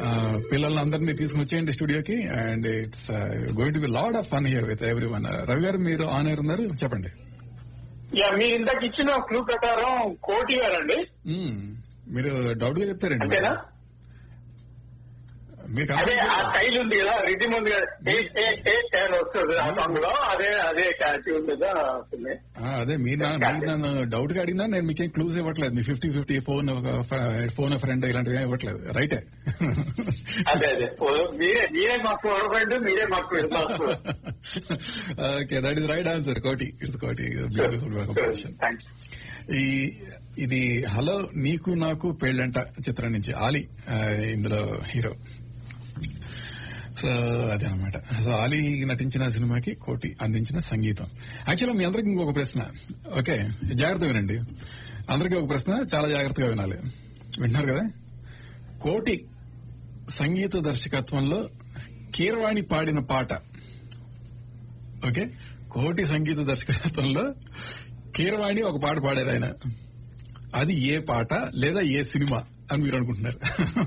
పిల్లలందరినీ తీసుకుని వచ్చేయండి స్టూడియోకి and it's going to be lot of fun here with everyone Ravi garu మీరు ఆన్ ఎయిర్ ఉన్నారు చెప్పండి యా మీరు ఇందాక ఇచ్చిన క్లూ ప్రకారం కోటి గారు అండి మ్మ్. మీరు డౌట్ గా చెప్తారండి అంతేనా మీకు అదే ఆ అర్థం- స్టైల్ ఉంది కదా రిథిమ్ ఉంది కదా ఏ ఏ ఏ అని వస్తుంది ఆ సాంగ్ లో అదే అదే క్యాచ్ ఉంది కదా వస్తుంది ఆ, అదే మీరు నా- మీరు నన్ను డౌట్ గా అడిగినా నేను మీకేం క్లూస్ ఇవ్వట్లేదు మీ fifty fifty phone phone friend ఇలాంటివి ఏం ఇవ్వట్లేదు రైటే అదే అదే ఓ, మీరే మీరే మాకు ఫ్రెండ్ మీరే మాకు మాకు okay that is right answer Koti it's Koti beautiful composition thanks ఈ ఇది హలో నీకు నాకు పెళ్ళంట చిత్రం నుంచి ఆలి ఆ, ఇందులో హీరో సో అదే అనమాట సో ఆలీ నటించిన సినిమాకి కోటి అందించిన సంగీతం యాక్చువల్గా మీ అందరికి ఇంకొక ప్రశ్న ఓకే జాగ్రత్త వినండి అందరికీ ఒక ప్రశ్న చాలా జాగ్రత్తగా వినాలి వింటున్నారు కదా కోటి సంగీత దర్శకత్వంలో కీరవాణి పాడిన పాట ఓకే కోటి సంగీత దర్శకత్వంలో కీరవాణి ఒక పాట పాడారు ఆయన అది ఏ పాట లేదా ఏ సినిమా అని మీరు అనుకుంటున్నారు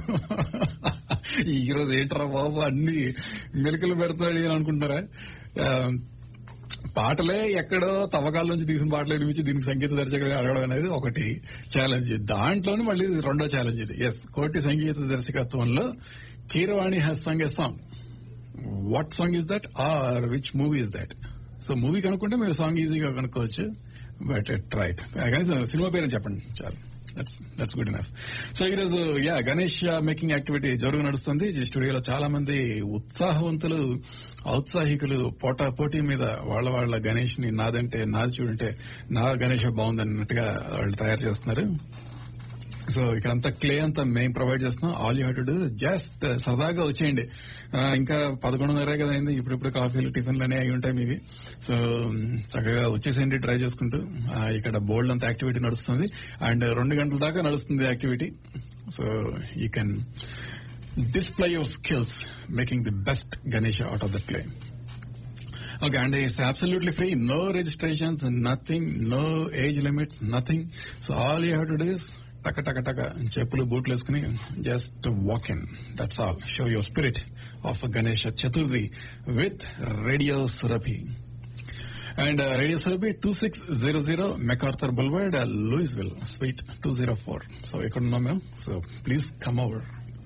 ఈ రోజు ఏంట్రా బాబు అన్ని మెలికలు పెడతాడు అని అనుకుంటున్నారా ఆ, పాటలే ఎక్కడో తవ్వకాల నుంచి తీసిన పాటలు వినిపించి దీనికి సంగీత దర్శకులు అడగడం అనేది ఒకటి ఛాలెంజ్ దాంట్లోనే మళ్ళీ ఇది రెండో ఛాలెంజ్ ఇది ఎస్ కోటి సంగీత దర్శకత్వంలో Keeravani has sung a song what song is that or which movie is that so movie కనుక్కుంటే మీరు సాంగ్ ఈజీగా కనుక్కోవచ్చు బట్ ఇట్ రైట్ కానీ సినిమా పేరు చెప్పండి చాలు that's that's good enough so ఈరోజు యా గణేష్ మేకింగ్ యాక్టివిటీ జరుగు నడుస్తుంది ఈ స్టూడియోలో చాలా మంది ఉత్సాహవంతులు ఔత్సాహికులు పోటా పోటీ మీద వాళ్ళ వాళ్ళ గణేష్ ని నాదంటే నాది చూడంటే నా గణేష్ బాగుంది అన్నట్టుగా వాళ్ళు తయారు చేస్తున్నారు సో ఇక్కడ అంతా క్లే అంతా మేము ప్రొవైడ్ చేస్తున్నాం all you have to do just సరదాగా వచ్చేయండి ఆ, ఇంకా పదకొండున్నర కదా అయింది ఇప్పుడిప్పుడు కాఫీలు టిఫిన్లు అనేవి అయి ఉంటాయి మీవి సో మ్, చక్కగా వచ్చేసేయండి ట్రై చేసుకుంటూ ఆ, ఇక్కడ బోల్డ్ అంత యాక్టివిటీ నడుస్తుంది అండ్ రెండు గంటల దాకా నడుస్తుంది activity so you can display your skills making the best Ganesh out of the clay Okay, and it's absolutely free. No registrations, nothing, no age limits, nothing. So all you have to do is టక టక టక చెప్పులు బూట్లు వేసుకుని just walk in that's all show your spirit of Ganesh Chaturthi with radio Surabhi and radio Surabhi two six zero zero McArthur boulevard Lewisville suite two zero four so ఇక్కడ ఉన్నాం మేము so please come over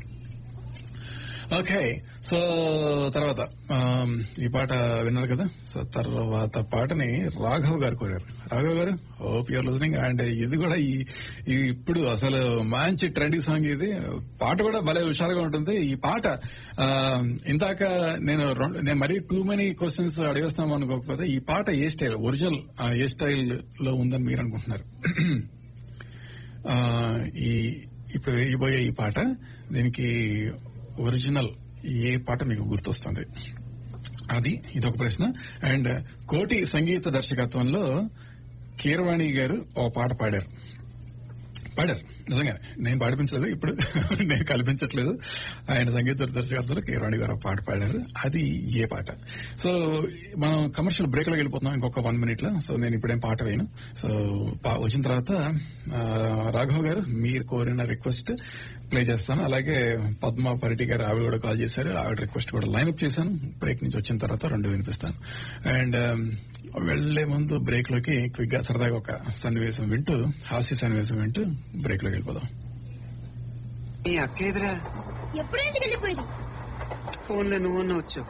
okay so తర్వాత um, ఈ పాట విన్నారు కదా so తర్వాత పాటని రాఘవ్ గారు కోరారు రాఘవ్ గారు హోప్ యూఆర్ లిజనింగ్ అండ్ ఇది కూడా ఈ ఈ ఇప్పుడు అసలు మంచి ట్రెండీ సాంగ్ ఇది పాట కూడా భలే హుషారుగా ఉంటుంది ఈ పాట ఆ, ఇందాక నేను రెండు- నేను మరీ టూ మెనీ క్వశ్చన్స్ అడిగేస్తాం అనుకోకపోతే ఈ పాట ఏ స్టైల్ ఒరిజినల్ ఏ స్టైల్ లో ఉందని మీరు అనుకుంటున్నారు ఆ, ఈ ఇప్పుడు వేయబోయే ఈ పాట దీనికి ఒరిజినల్ ఏ పాట మీకు గుర్తొస్తుంది అది ఇదొక ప్రశ్న అండ్ కోటి సంగీత దర్శకత్వంలో కీరవాణి గారు ఓ పాట పాడారు పాడారు నిజంగా నేను పాడిపించలేదు ఇప్పుడు నేను కల్పించట్లేదు ఆయన సంగీత దర్శకత్వంలో కీరవాణి గారు ఒక పాట పాడారు అది ఏ పాట సో మనం కమర్షియల్ బ్రేక్ లో వెళ్ళిపోతున్నాం ఇంకొక వన్ మినిట్ లో సో నేను ఇప్పుడేం పాట వేయను సో పా- వచ్చిన తర్వాత ఆ, రాఘవ్ గారు మీరు కోరిన రిక్వెస్ట్ ప్లే చేస్తాను అలాగే పద్మ పరిటి గారు ఆవిడ కూడా కాల్ చేశారు ఆవిడ రిక్వెస్ట్ కూడా లైన్ అప్ చేశాను బ్రేక్ నుంచి వచ్చిన తర్వాత రెండు వినిపిస్తాను అండ్ వెళ్లే ముందు బ్రేక్ లోకి క్విక్ గా సరదాగా ఒక సన్నివేశం వింటూ హాస్య సన్నివేశం వింటూ బ్రేక్ లోకి వెళ్ళిపోదాం మీ అక్క ఎదురా ఎప్పుడు ఇంటికి వెళ్ళిపోయింది ఫోన్లో నువ్వు వచ్చు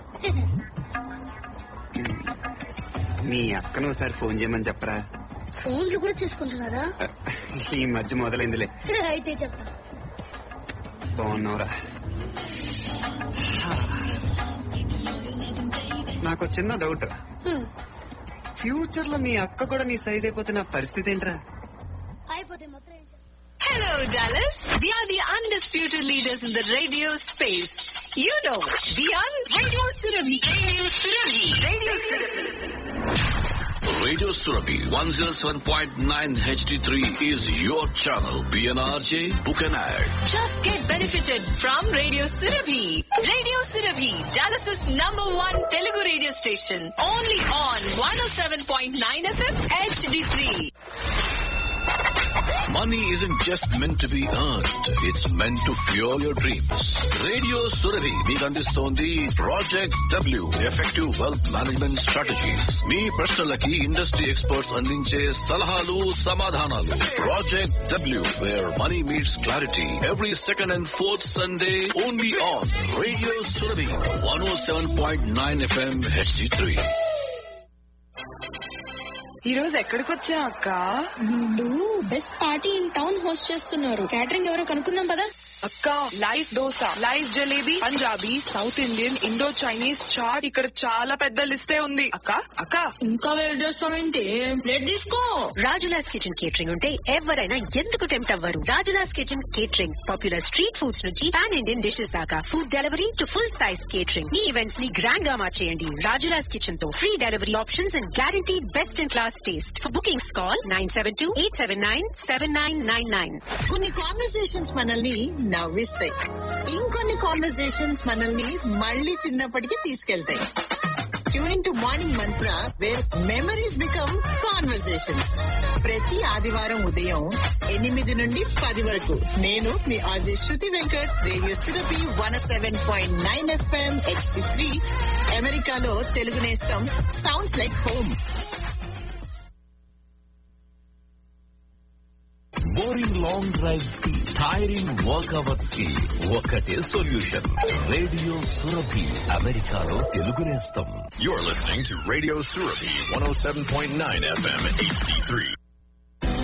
మీ అక్కను ఒకసారి ఫోన్ చేయమని చెప్పరా ఫోన్లు కూడా తీసుకుంటున్నారా ఈ మధ్య మొదలైందిలే అయితే చెప్తా బాగున్నావురా నాకు ఒక చిన్న డౌట్ రా హ్మ్. ఫ్యూచర్ లో మీ అక్క కూడా నీ సైజ్ అయిపోతే నా పరిస్థితి ఏంట్రా అయిపోతే మాత్రం ఏం చేస్తాం? Hello, Dallas. We are the undisputed leaders in the radio space. You know, we are Radio Surabhi. Radio Surabhi. Radio Surabhi. Radio Surabhi 107.9 HD3 is your channel. PNRJ, book an ad. Just get benefited from Radio Surabhi. Radio Surabhi, Dallas's number one Telugu radio station. Only on 107.9 FM HD3. Money isn't just meant to be earned. It's meant to fuel your dreams. Radio Surabhi మీకు అందిస్తోంది project W effective wealth management strategies మీ ప్రశ్నలకి industry experts అందించే సలహాలు సమాధానాలు project W where money meets clarity every second and fourth Sunday only on radio Surabhi one O seven point nine FM HD three ఈ రోజు ఎక్కడికి వచ్చా అక్క వీళ్ళు best party in town host చేస్తున్నారు క్యాటరింగ్ ఎవరో కనుక్కుందాం పదా అక్క live dosa live jalebi Punjabi south Indian Indo Chinese chaat ఇక్కడ చాలా పెద్ద లిస్టే ఉంది అక్క అక్క ఇంకా వెయిట్ చేస్తావేంటి ప్లేట్ తీసుకో రాజులాస్ కిచెన్ కేటరింగ్ ఉంటే ఎవరైనా ఎందుకు టెంప్ట్ అవ్వరు Rajula's kitchen catering popular street foods నుంచి పాన్ ఇండియన్ డిషెస్ దాకా food delivery to full size catering మీ ఈవెంట్స్ ని గ్రాండ్ గా మార్చేయండి రాజులాస్ కిచెన్ తో free delivery options and guarantee best in class taste for bookings call nine seven two eight seven nine seven nine nine nine కొన్ని conversations మనల్ని నవ్విస్తాయి ఇంకొన్ని conversations మనల్ని మళ్ళీ చిన్నప్పటికి తీసుకెళ్తాయి tuning to morning mantra where memories become conversations ప్రతి ఆదివారం ఉదయం ఎనిమిది నుండి పది వరకు నేను మీ RJ Shruti Venkat radio Surabhi one seven point nine FM HD three అమెరికాలో తెలుగు నేస్తం sounds like home boring long drives కి టైరింగ్ వర్క్ అవర్స్ కి ఒకటే సొల్యూషన్ రేడియో సురభి అమెరికాలో తెలుగు నేస్తం You're listening to Radio Surabhi 107.9 FM HD3.